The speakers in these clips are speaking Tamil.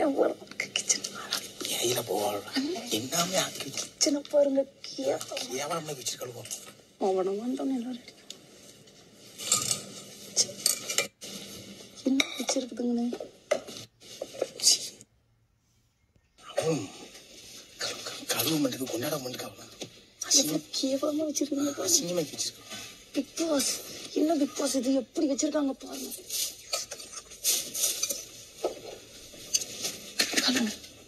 கேவலம் கிச்சன் இலையில போவாள் எல்லாமே ஆக்கி வச்சு கிச்சனை பாருங்க கேவலம் கேவலம் வச்சு கழுவோம் அவனை வந்தோன்னு எல்லாரும் அடிக்கும். ச்சே. என்ன வச்சிருக்குதுங்கண்ணே அவன் கழுவு கழுவு கழுவு மட்டுக்கு கொண்டாட மட்டுக்கு அவன் எவ்வளவு கேவலமா வச்சிருக்குதுங்க பாருங்க அசிங்கமாக்கி வச்சிருக்கான் பிக் பாஸ் என்ன பிக் பாஸ் இது எப்படி வச்சிருக்காங்க பாருங்க கழுவு.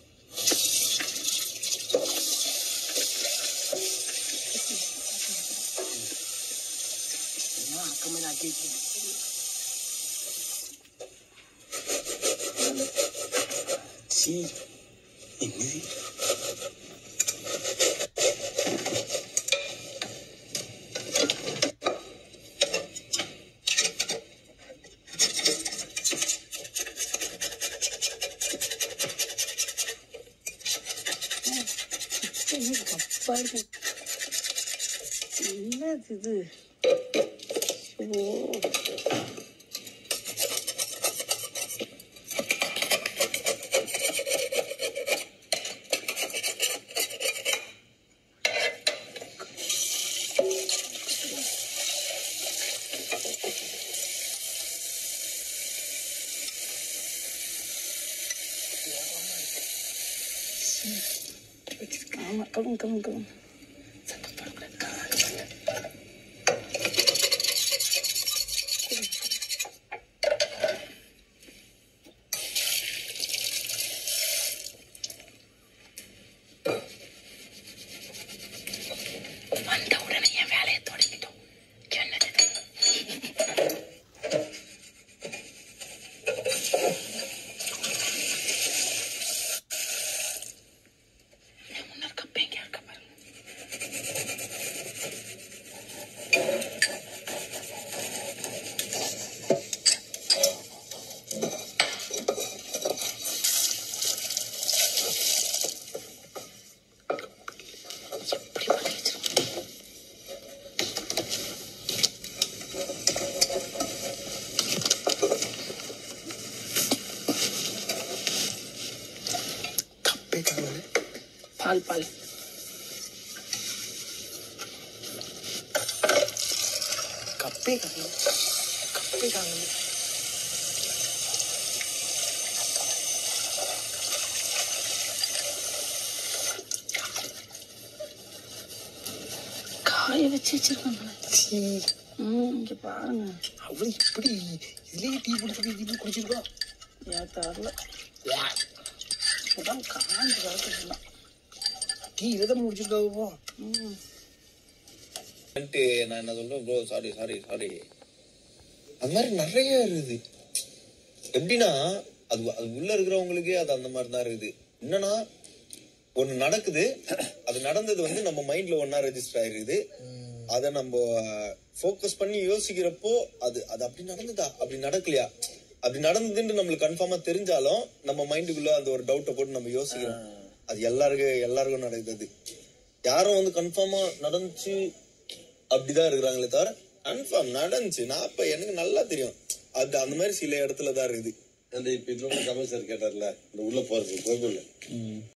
என்ன அக்கமே ஆக்கி வச்சிருக்கேன் சீ என்னது என்ன கப்பா இருக்கு என்னது இது ஓ ஆமா கழுவு கழுவு கழுவு வந்த உடனே என் வேலையை தொடங்கிட்டோம் என்னது இது? என் முன்னர் கப்பை எங்க இருக்க பாருங்க எப்படி பண்ணி வச்சிருக்கோம் கப்பே கழுவல பால் பால் கப்பே கழுவல கப்பே கழுவல காய வச்சு வச்சிருக்காங்க சீ ம் இங்க பாருங்க அவள் இப்படி இதுலயே டீ குடிச்சிட்டு இது குடிச்சிருக்கா ஏன் தரல இப்பதான் காஞ்சு கிடக்குதுலாம் டீ இதை தான் முடிச்சிருக்காவோ ம் வந்துட்டு நான் என்ன சொல்றேன் ப்ரோ சாரி சாரி சாரி அது மாதிரி நிறைய இருக்குது எப்படின்னா அது அது உள்ள இருக்கிறவங்களுக்கே அது அந்த மாதிரி தான் இருக்குது என்னன்னா ஒண்ணு நடக்குது அது நடந்தது வந்து நம்ம மைண்ட்ல ஒன்னா ரெஜிஸ்டர் ஆயிருக்குது அதை நம்ம ஃபோக்கஸ் பண்ணி யோசிக்கிறப்போ அது அது அப்படி நடந்ததா அப்படி நடக்கலையா அப்படி நடந்ததுன்னு நம்மளுக்கு கன்ஃபார்மா தெரிஞ்சாலும் நம்ம மைண்டுக்குள்ள அந்த ஒரு டவுட்டை போட்டு நம்ம யோசிக்கிறோம் அது எல்லாருக்கும் எல்லாருக்கும் நடக்குது யாரும் வந்து கன்ஃபார்மா நடந்துச்சு அப்படிதான் இருக்கிறாங்களே தவிர கன்ஃபார்ம் நடந்துச்சு நான் அப்ப எனக்கு நல்லா தெரியும் அது அந்த மாதிரி சில இடத்துல தான் இருக்குது அந்த இப்ப இதுல கமல் சார் கேட்டார்ல இந்த உள்ள போறது கோகுல்ல